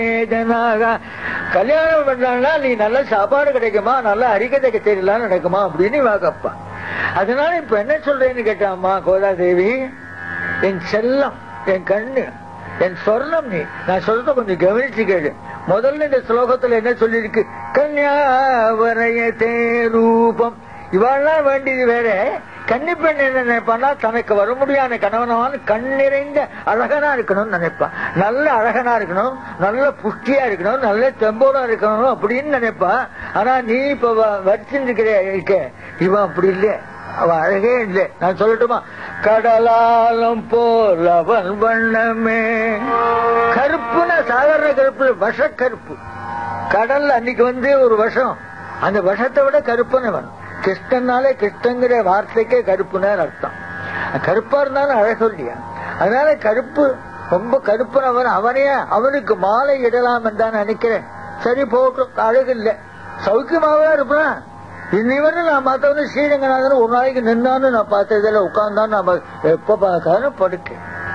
ஏதனாக கல்யாணம் பண்ணா நீ நல்ல சாப்பாடு கிடைக்குமா நல்ல அரிக்கதை கச்சேரிலாம் நடக்குமா அப்படின்னு இவா கேப்பா அதனால இப்ப என்ன சொல்றேன்னு கேட்டாம்மா கோதாதேவி என் செல்லம் என் கண்ணு என் சொர்ணம் நீ நான் சொல்றத கொஞ்சம் கவனிச்சு கேளு முதல்ல இந்த ஸ்லோகத்துல என்ன சொல்லியிருக்கு கன்யாவரையதே ரூபம் இவாள்லாம் வேண்டியது வேற கன்னிப்பெண் என்ன நினைப்பான்னா தனக்கு வர முடியாத கணவனான கண் நிறைந்த அழகனா இருக்கணும்னு நினைப்பான் நல்ல அழகனா இருக்கணும் நல்ல புஷ்டியா இருக்கணும் நல்ல தெம்போடா இருக்கணும் அப்படின்னு நினைப்பா ஆனா நீ இப்ப வச்சிருக்கிற இருக்க இவன் அப்படி இல்லை அவன் அழகே இல்லை நான் சொல்லட்டுமா கடலாலம் போல் அவன் வண்ணமே கருப்புன சாதாரண கருப்பு விஷ கருப்பு கடல் அன்னைக்கு வந்து ஒரு விஷம் அந்த விஷத்தை விட கருப்புனவன் கிருஷ்ணனாலே கிருஷ்ணங்கிற வார்த்தைக்கே கருப்புனர் அர்த்தம் கருப்பா இருந்தாலும் அழகு இல்லையா அதனால கருப்பு ரொம்ப கருப்புனவன் அவனையே அவனுக்கு மாலை இடலாம் என்றான் நினைக்கிறேன் சரி போட்டும் அழகு இல்லை சௌக்கியமாவே இருப்பான் இன்னிவரை நான் பார்த்தவன ஸ்ரீரங்கநாதன் ஒரு நாளைக்கு நின்னான்னு நான் பார்த்ததில்ல உட்கார்ந்தான்னு நம்ம எப்ப பார்த்தாலும் படுக்க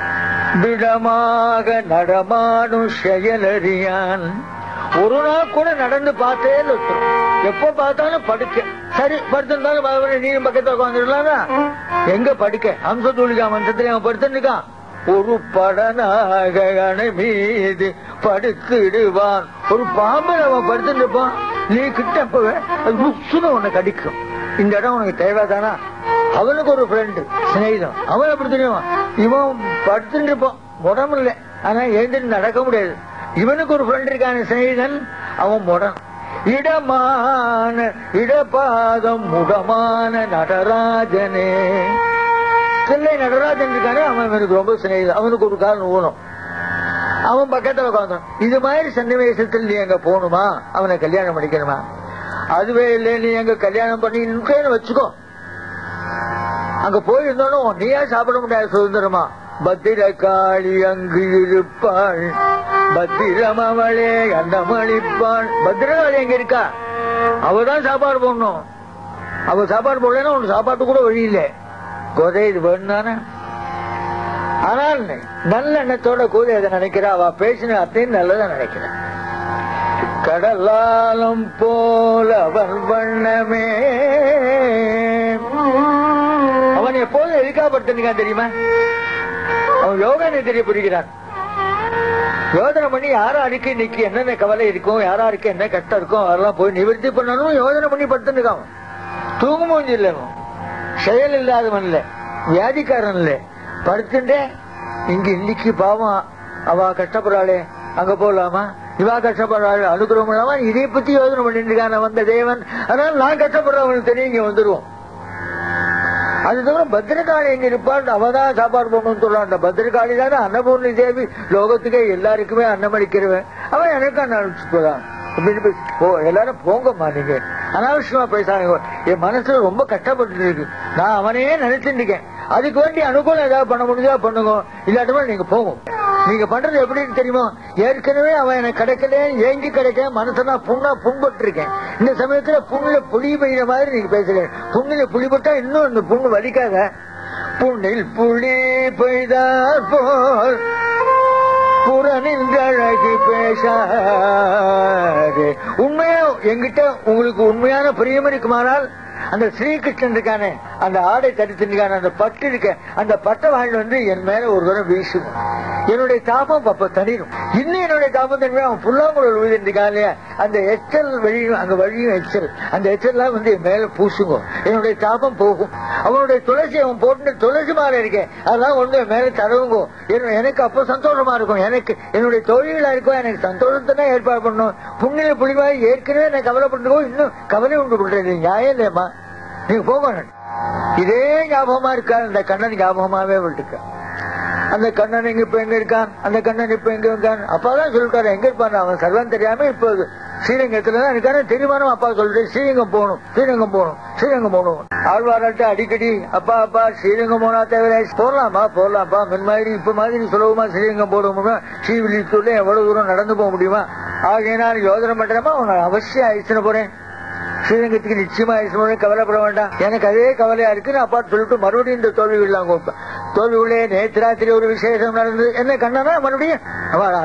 திடமாக நடமாடும் செயலறியான் ஒரு நாள் கூட நடந்து பார்த்தே இல்லை ஒருத்தர். எப்ப பார்த்தாலும் படுக்க சரி படுத்திருந்தாலும் பரவாயில்ல, நீயும் பக்கத்துல உட்காந்துருக்கலாம்னா எங்க படுக்க அம்ச தூளிகா மன்றத்திலே அவன் படுத்துருக்கான் ஒரு படனாக அணை மீது படுத்திடுவான் ஒரு பாம்பல் அவன் படுத்துட்டு இருப்பான் நீ கிட்ட போவே அது புக்ஸுன்னு உன்னை கடிக்கும் இந்த இடம் உனக்கு தேவைதானா அவனுக்கு ஒரு ஃப்ரெண்டு சிநேகிதம் அவன் எப்படி தெரியுமா இவன் படுத்துட்டு இருப்பான் உடம்பு இல்லை ஆனா எழுந்திட்டு நடக்க முடியாது இவனுக்கு ஒரு ஃப்ரெண்ட் இருக்கான சிநேகிதன் அவன் முடன் இடமான இடபாதம் முடமான நடராஜனே தில்லை நடராஜன் இருக்கானே அவன் எனக்கு ரொம்ப சிநேகிதன் அவனுக்கு ஒரு காரணம் ஊனும் அவன் பக்கத்துல உட்காந்தான் இது மாதிரி சன்னிவேசத்தில் நீ எங்க போகணுமா அவனை கல்யாணம் பண்ணிக்கணுமா அதுவே இல்லை நீ எங்க கல்யாணம் பண்ணிக்கணும்னு வச்சுக்கோ அங்க போயிருந்தோம் நீயா சாப்பிட முடியாது சுதந்திரமா பத்திர காளி அங்கு இருப்பாள் பத்திரம் அவளே அண்டமளிப்பாள் பத்திரகாளி எங்க இருக்கா அவதான் சாப்பாடு போடணும் அவ சாப்பாடு போடலன்னா உனக்கு சாப்பாட்டு கூட வழி இல்லை கொதை இது வேணும் தானே ஆனால் நல்ல எண்ணத்தோட கூட அதை நினைக்கிறா அவ பேசின அத்தையும் நல்லதா நினைக்கிறேன் கடலாலம் போல அவன் வண்ணமே அவன் எப்போதும் எதுக்காப்படுத்திருக்கான் தெரியுமா அவன் யோகா நிதிரை புரிகிறான் யோஜனை பண்ணி யாராருக்கு இன்னைக்கு என்னென்ன கவலை இருக்கும் யாராருக்கு என்ன கஷ்டம் இருக்கும் அதெல்லாம் போய் நிவர்த்தி பண்ணணும் யோஜனை பண்ணி படுத்துருக்கான் தூங்க மூஞ்சி இல்லை அவன். செயல் இல்லாதவன் இல்ல வியாதிக்காரன் இல்ல படுத்துட்டே இங்க இன்னைக்கு பாவம் அவ கஷ்டப்படுறாளே அங்க போலாமா இவா கஷ்டப்படுறாள் அனுகிரகம் இல்லாம இதை பத்தி யோசனை பண்ணிட்டு இருக்கான வந்த தேவன் அதனால நான் கஷ்டப்படுறவனுக்கு தெரியும் இங்க வந்துருவோம் அது தவிர பத்திரகாளி எங்க இருப்பாள் அவதான் சாப்பாடு போகணும்னு சொல்றான் அந்த பத்திரகாளி தானே அன்னபூர்ணி தேவி லோகத்துக்கே எல்லாருக்குமே அன்னமளிக்கிறவன் அவன் எனக்கு அன்னடிச்சு போறான் அப்படின்னு போய், போ எல்லாரும் போங்கம்மா நீங்க அனாவசியமா பேசாங்க என் மனசுல ரொம்ப கஷ்டப்பட்டு இருக்கு நான் அவனையே நினைச்சிட்டு இருக்கேன் அதுக்கு வேண்டி அனுகூலம் ஏதாவது பண்ண முடிஞ்சா பண்ணுங்க இல்லாட்டமா நீங்க போகும் நீங்க பண்றது எப்படின்னு தெரியுமா ஏற்கனவே அவன் எனக்கு கிடைக்கல ஏங்கி கிடைக்க மனசை நான் புண்ணா புண்பட்டு இருக்கேன் இந்த சமயத்துல புண்ணுல புளி பெய்யுற மாதிரி நீங்க பேசுறேன் புண்ணுல புளி போட்டா இன்னும் அந்த புண்ணு வலிக்காத புண்ணில் புளி பெய்தார் போல் புறநின்று அழகி பேசாரு உண்மையா எங்கிட்ட உங்களுக்கு உண்மையான பிரியம் இருக்குமானால் அந்த ஸ்ரீகிருஷ்ணன் இருக்கானே அந்த ஆடை தரித்திருக்கான அந்த பட்டு இருக்க அந்த பட்டை வாங்கிட்டு வந்து என் மேல ஒரு தடவை வீசும் என்னுடைய தாபம் அப்ப தனிடும் இன்னும் என்னுடைய தாபம் தனிமே அவன் புல்லாங்குழல் விழுந்திருக்கான் இல்லையா அந்த எச்சல் வழியும் அங்க வழியும் எச்சல் அந்த எச்சல்லாம் வந்து என் மேல பூசுங்க என்னுடைய தாபம் போகும் அவனுடைய துளசி அவன் போட்டு துளசி மாலை இருக்கேன் அதெல்லாம் ஒண்ணு என் மேல தடவுங்க என்ன- எனக்கு அப்போ சந்தோஷமா இருக்கும் எனக்கு என்னுடைய தொழிலா இருக்கும் எனக்கு சந்தோஷத்தை தான் ஏற்பாடு பண்ணணும் புண்ணிய புலிவாய் ஏற்கனவே நான் கவலைப்பட்டுக்கோ இன்னும் கவலை உண்டு பண்றது நியாயம் இல்லையம்மா நீங்க போக இதே ஞாபகமா இருக்கா அந்த கண்ணன் ஞாபகமாவே விட்டுருக்க அந்த கண்ணன் எங்க இப்ப எங்க இருக்கான் அந்த கண்ணன் இப்ப எங்க இருக்கான் அப்பாதான் சொல்லிட்டாரு எங்க இருப்பான் அவன் சர்வம் தெரியாம இப்ப ஸ்ரீரங்கத்துல தான் இருக்காரு தெரியுமானும் அப்பா சொல்லிட்டு ஸ்ரீரங்கம் போகணும் ஸ்ரீரங்கம் போகணும் ஸ்ரீரங்கம் போகணும் ஆழ்வார்ட்ட அடிக்கடி அப்பா அப்பா ஸ்ரீரங்கம் போனா தவிர போடலாமா போடலாம்ப்பா முன் மாதிரி இப்ப மாதிரி சுலபமா ஸ்ரீரங்கம் போட முடியுமா ஸ்ரீவில்லித்தூர்ல எவ்வளவு தூரம் நடந்து போக முடியுமா ஆகையினால் யோசனை பண்றேமா உன்னை அவசியம் அழிச்சுன போறேன் ஸ்ரீரங்கத்துக்கு நிச்சயமா அழிச்சுன கவலைப்பட வேண்டாம் எனக்கு அதே கவலையா இருக்கு நான் அப்பா சொல்லிட்டு மறுபடியும் இந்த தோல்வி விடலாம் தோல்வி உள்ளே நேற்று ராத்திரி ஒரு விசேஷம் நடந்தது என்ன கண்ணனா மறுபடியும் அவ